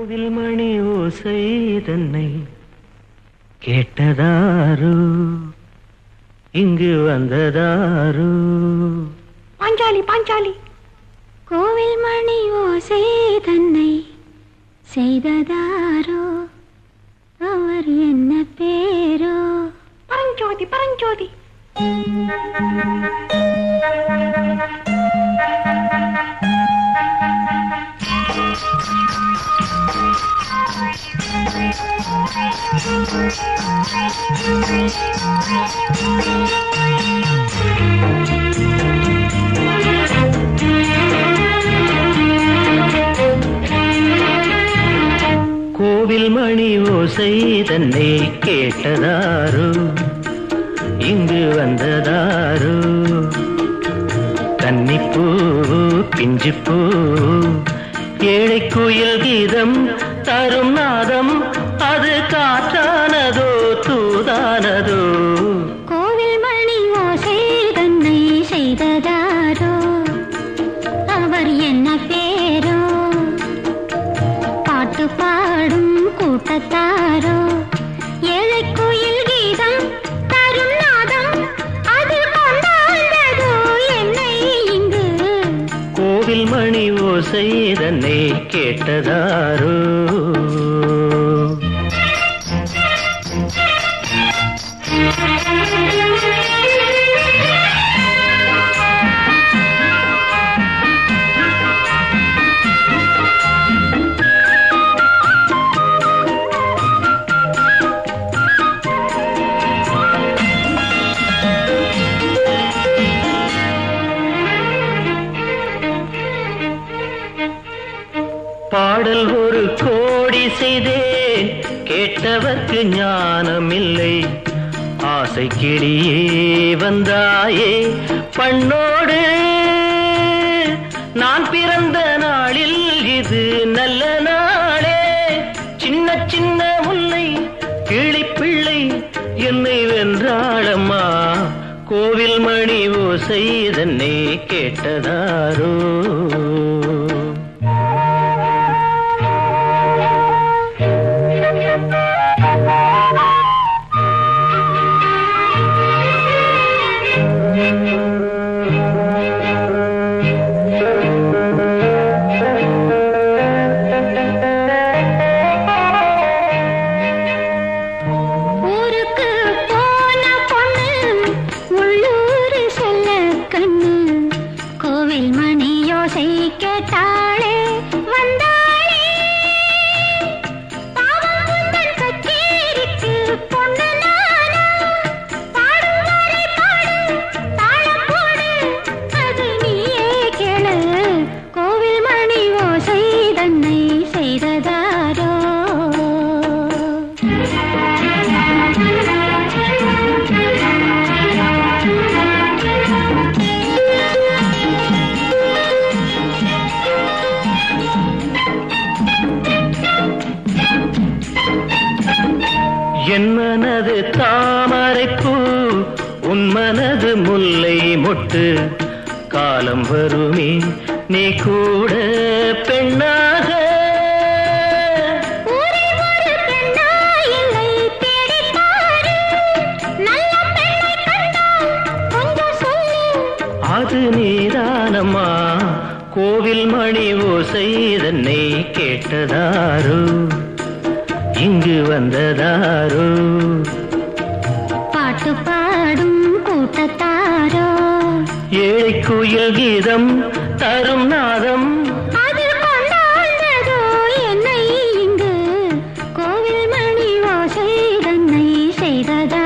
கோவில் மணி ஓசை தன்னை கேட்டதாரு இங்கு வந்ததாரு பாஞ்சாலி பாஞ்சாலி கோவில் மணி ஓசை தன்னை செய்ததாரோ அவர் என்ன பேரோ பரஞ்சோதி பரஞ்சோதி கோவில் மணி ஓசை தன்னை கேட்டதாரு இங்கு வந்ததாரு கன்னிப்பூ பிஞ்சிப்பூ ஏழை குயில் கீதம் தரும் நாதம் அது காற்றானதோ தூதானதோ கோவில் மணி ஓசை தன்னை செய்ததாரோ அவர் என்ன பேரோ பாட்டு பாடும் கூட்டத்தாரோ ஏழை குயில் கீதம் தரும் நாதம் அது கொண்டாண்டதோ என்னை இங்கு கோவில் மணி ஓசை தன்னை கேட்டதாரோ பாடல் ஒரு கோடி செய்தேன் கேட்டவர்க்கு ஞானமில்லை ஆசை கிளியே வந்தாயே பண்ணோடு நான் பிறந்த நாளில் இது நல்ல நாளே சின்ன சின்ன முல்லை கிளிப்பிள்ளை என்னை வென்றாளம்மா கோவில் மணி ஓசை தன்னை கேட்டதாரோ ஊருக்கு போன பொண்ணு உள்ளூர் செல்ல கண்ணு கோவில் மணி யோசை கேட்டாளே வந்தாளே பாவம் உந்தன் கச்சேரிக்கு பொண்ணு நானா பாடும் வரை பாடு தாளம் போடு அது நீயே கேளு கோவில் மணி ஓசை தன்னை செய்ததாரோ என் மனது தாமரைப்பூ உன் மனது முல்லை மொட்டு காலம் வருமே நீ கூட பெண்ணாக ஊரில் ஒரு பெண்ணா இல்லை தேடிப் பாரு. நல்ல பெண்ணைக் கண்டால் கொஞ்சம் சொல்லு. அது நீதானம்மா கோவில் மணி ஓசை தன்னை கேட்டதாரோ இங்கு வந்ததாரோ பாட்டு பாடும் கூட்டத்தாரோ ஏழை குயில் கீதம் தரும் நாதம் அதில் கொண்டாண்டதோ என்னை இங்கு கோவில் மணி ஓசை தன்னை செய்ததா